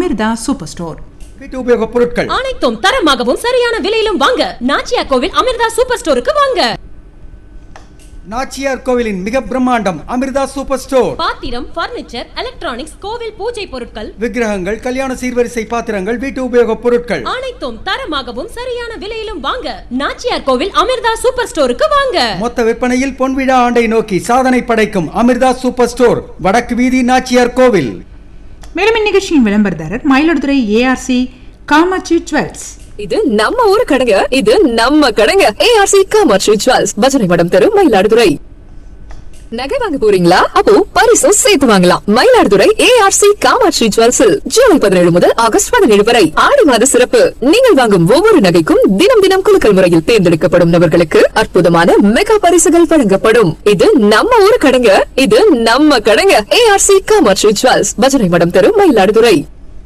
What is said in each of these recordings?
Amrita super store வீட்டு உபயோகப் பொருட்கள் அனைத்தும் தரமாகவும் சரியான விலையிலும் வாங்க நாச்சியா கோவில் அமிர்தா சூப்பர் ஸ்டோருக்கு வாங்க நாச்சியார் கோவிலின் மிக பிரம்மாண்டம் அமிர்தா சூப்பர் ஸ்டோர் பாத்திரம் பர்னிச்சர் எலக்ட்ரானிக்ஸ் கோவில் பூஜை பொருட்கள் விக்கிரகங்கள் கல்யாண சீர்வரிசை பாத்திரங்கள் வீட்டு உபயோகப் பொருட்கள் அனைத்தும் தரமாகவும் சரியான விலையிலும் வாங்க நாச்சியார் கோவில் அமிர்தா சூப்பர் ஸ்டோருக்கு வாங்க மொத்த விற்பனையில் பொன்விழா ஆண்டை நோக்கி சாதனை படைக்கும் அமிர்தா சூப்பர் ஸ்டோர் வடக்கு வீதி நாச்சியார் கோவில் மேலும் இந்நிகழ்ச்சியின் விளம்பரதாரர் மயிலாடுதுறை ஏஆர்சி காமாட்சி ஜுவல்ஸ் இது நம்ம ஊரு கடைங்க இது நம்ம கடைங்க ஏஆர்சி காமாட்சி ஜுவல்ஸ் பஜனை மடம் தெரு மயிலாடுதுறை நகை வாங்க போறீங்களா அப்போ பரிசும் சேர்த்து வாங்கலாம் மயிலாடுதுறை ஏஆர்சி காமாட்சி ஜுவல்ஸில் ஜூலை பதினேழு முதல் ஆகஸ்ட் பதினேழு வரை ஆடி மாத சிறப்பு நீங்கள் வாங்கும் ஒவ்வொரு நகைக்கும் தினம் தினம் குலுக்கல் முறையில் தேர்ந்தெடுக்கப்படும் நபர்களுக்கு அற்புதமான மெகா பரிசுகள் வழங்கப்படும் இது நம்ம ஊரு கடைங்க இது நம்ம கடைங்க ஏஆர்சி காமாட்சி ஜுவல்ஸ் பஜனை மடம் தெரு மயிலாடுதுறை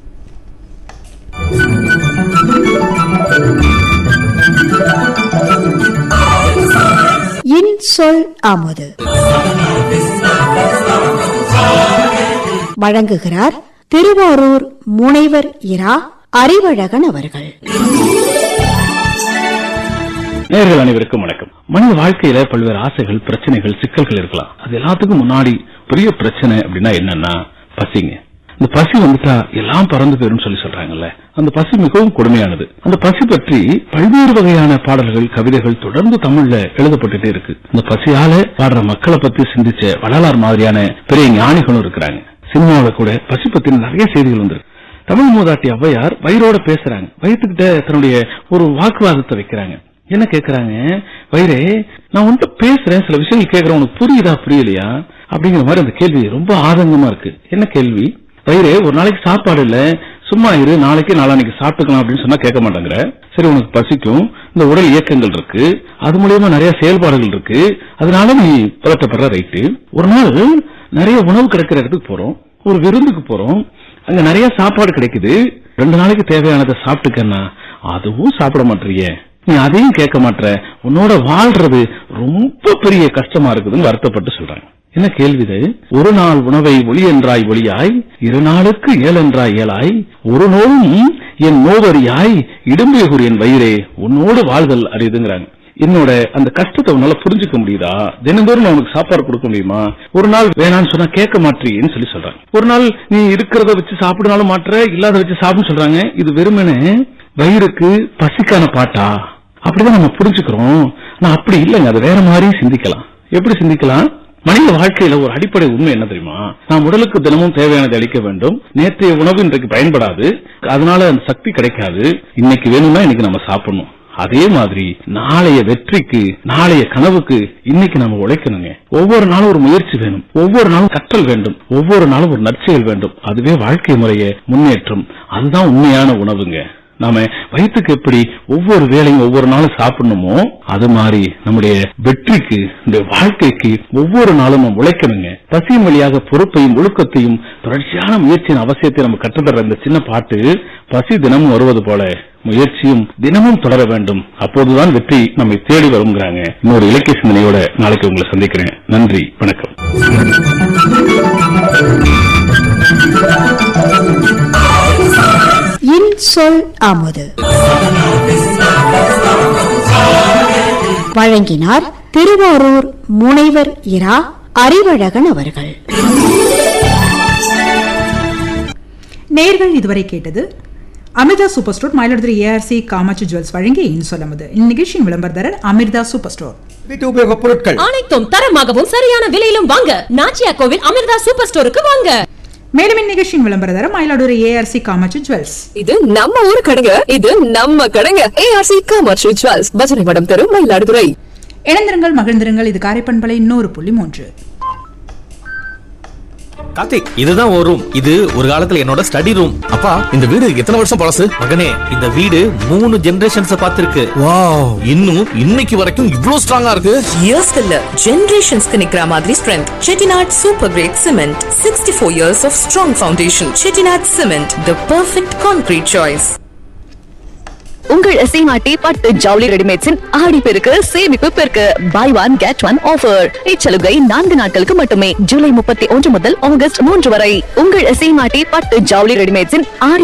இன்சொல் அமுது வழங்குகிறார் திருவாரூர் முனைவர் இரா அறிவழகன் அவர்கள் நேர்கள் அனைவருக்கும் வணக்கம் மனித வாழ்க்கையில பல்வேறு ஆசைகள் பிரச்சனைகள் சிக்கல்கள் இருக்கலாம் அது எல்லாத்துக்கும் முன்னாடி பெரிய பிரச்சனை அப்படின்னா என்னன்னா பசிங்க இந்த பசி வந்துட்டா எல்லாம் பறந்து போயிரும் சொல்லி சொல்றாங்கல்ல அந்த பசி மிகவும் கொடுமையானது அந்த பசி பற்றி பல்வேறு வகையான பாடல்கள் கவிதைகள் தொடர்ந்து தமிழ்ல எழுதப்பட்டுட்டே இருக்கு இந்த பசியால பாடுற மக்களை பத்தி சிந்திச்ச வள்ளலார் மாதிரியான பெரிய ஞானிகளும் இருக்கிறாங்க சினிமாவில கூட பசி பத்தின நிறைய செய்திகள் வந்திருக்கு தமிழ் மூதாட்டி ஔவையார் வயிறோட பேசுறாங்க வயிற்றுக்கிட்ட தன்னுடைய ஒரு வாக்குவாதத்தை வைக்கிறாங்க என்ன கேக்குறாங்க வயிறே நான் உன்கிட்ட பேசுறேன் சில விஷயங்கள் கேக்குறேன் உனக்கு புரியுதா புரியலையா அப்படிங்கிற மாதிரி அந்த கேள்வி ரொம்ப ஆதங்கமா இருக்கு என்ன கேள்வி வயிறே ஒரு நாளைக்கு சாப்பாடு இல்ல சும்மா இரு நாளைக்கு நாளானைக்கு சாப்பிட்டுக்கலாம் அப்படின்னு சொன்னா கேட்க மாட்டேங்கிற சரி உனக்கு பசிக்கும் இந்த உடல் இயக்கங்கள் இருக்கு அது மூலியமா நிறைய செயல்பாடுகள் இருக்கு அதனால நீ பதட்டப்படுற ரைட்டு ஒரு நாள் நிறைய உணவு கிடைக்கிற இடத்துக்கு போறோம் ஒரு விருந்துக்கு போறோம் அங்க நிறைய சாப்பாடு கிடைக்குது ரெண்டு நாளைக்கு தேவையானதை சாப்பிட்டுக்கன்னா அதுவும் சாப்பிட மாட்டீங்க நீ அதையும் கேட்க மாட்ற உன்னோட வாழ்றது ரொம்ப பெரிய கஷ்டமா இருக்குதுன்னு வருத்தப்பட்டு சொல்றாங்க என்ன கேள்வி இது ஒரு நாள் உணவை ஒளி என்றாய் ஒளியாய் இரு நாளுக்கு ஏழென்றாய் ஏழாய் ஒரு நோவும் என் நோவரியாய் இடும்பியகுர் என் வயிறே உன்னோடு வாழ்தல் அரியுதுங்கிறாங்க என்னோட அந்த கஷ்டத்தை உன்னால புரிஞ்சுக்க முடியுதா தினந்தோறும் நான் உனக்கு சாப்பாடு கொடுக்க முடியுமா ஒரு நாள் வேணாம்னு சொன்னா கேட்க மாட்டீங்கன்னு சொல்லி சொல்றாங்க ஒரு நாள் நீ இருக்கிறத வச்சு சாப்பிடனாலும் மாற்ற இல்லாத வச்சு சாப்பிடுன்னு சொல்றாங்க இது வெறுமனே வயிறுக்கு பசிக்கான பாட்டா அப்படிதான் நம்ம புரிஞ்சுக்கிறோம் நான் அப்படி இல்லைங்க அது வேற மாதிரி சிந்திக்கலாம் எப்படி சிந்திக்கலாம் மனித வாழ்க்கையில ஒரு அடிப்படை உண்மை என்ன தெரியுமா நாம் உடலுக்கு தினமும் தேவையானதை அளிக்க வேண்டும் நேற்றைய உணவு இன்றைக்கு பயன்படாது அதனால அந்த சக்தி கிடைக்காது இன்னைக்கு வேணும்னா இன்னைக்கு நம்ம சாப்பிடணும் அதே மாதிரி நாளைய வெற்றிக்கு நாளைய கனவுக்கு இன்னைக்கு நம்ம உழைக்கணுங்க ஒவ்வொரு நாளும் ஒரு முயற்சி வேணும் ஒவ்வொரு நாளும் கற்றல் வேண்டும் ஒவ்வொரு நாளும் ஒரு நற்செயல் வேண்டும் அதுவே வாழ்க்கை முறைய முன்னேற்றம் அதுதான் உண்மையான உணவுங்க நாம வயிற்றுக்கு எப்படி ஒவ்வொரு வேளையும் ஒவ்வொரு நாளும் சாப்பிடணுமோ அது மாதிரி நம்முடைய வெற்றிக்கு இந்த வாழ்க்கைக்கு ஒவ்வொரு நாளும் நம்ம உழைக்கணுங்க பசியின் வழியாக பொறுப்பையும் ஒழுக்கத்தையும் தொடர்ச்சியான முயற்சியின் அவசியத்தை நம்ம கற்றுத்தர இந்த சின்ன பாட்டு பசி தினமும் வருவது போல முயற்சியும் தினமும் தொடர வேண்டும் அப்போதுதான் வெற்றி நம்மை தேடி வருங்கிறாங்க இன்னொரு இலக்கிய சிந்தனையோட நாளைக்கு உங்களை சந்திக்கிறேன் நன்றி வணக்கம் இன்சொல் அமுது வழங்கினார் திருவாரூர் முனைவர் இரா அறிவழகன் அவர்கள் நேர்கள் இதுவரை கேட்டது Amirtha super store Mayiladuthurai ARC Kamatchi jewels வழங்கி இன்சொல்லமுது இந்நிகழ்ச்சியின் விளம்பரதாரர் அமிர்தா சூப்பர் ஸ்டோர் வீட்டு உபயோகப் பொருட்கள் அனைத்தும் தரமாகவும் சரியான விலையிலும் வாங்க நாச்சியா கோவில் அமிர்தா சூப்பர் ஸ்டோருக்கு வாங்க மேலும் இந்நிகழ்ச்சியின் விளம்பரதாரர் மயிலாடுதுறை ஏஆர்சி காமாட்சி ஜுவல்ஸ் இது நம்ம ஊரு கடைங்க இது நம்ம கடைங்க ஏஆர்சி காமாட்சி ஜுவல்ஸ் பஜனை மடம் தெரு மயிலாடுதுறை இணைந்திருங்கள் மகிழ்ந்திருங்கள் இது காரைப்பண்பலை நூறு புள்ளி மூன்று கார்த்திக் இதுதான் ஒரு ரூம் இது ஒரு காலத்துல என்னோட ஸ்டடி ரூம் அப்பா இந்த வீடு எத்தனை வருஷம் பழசு மகனே இந்த வீடு மூணு ஜெனரேஷன்ஸ் பார்த்திருக்கு வாவ் இன்னும் இன்னைக்கு வரைக்கும் இவ்ளோ ஸ்ட்ராங்கா இருக்கு இயர்ஸ் இல்ல ஜெனரேஷன்ஸ்க்கு நிக்கிற மாதிரி strength Chettinad super grade cement sixty four years of strong foundation Chettinad cement the perfect concrete choice உங்கள் சீமாட்டி பட்டு ஜவுளி ரெடிமேட்ஸின் ஆடி பெருக்கு சேமிப்பு பெருக்கு buy one get one offer இச்சலுகை நான்கு நாட்களுக்கு மட்டுமே ஜூலை முப்பத்தி ஒன்று முதல் ஆகஸ்ட் மூன்று வரை உங்கள் சீமாட்டி பட்டு ஜவுளி ரெடிமேட்ஸின் ஆடி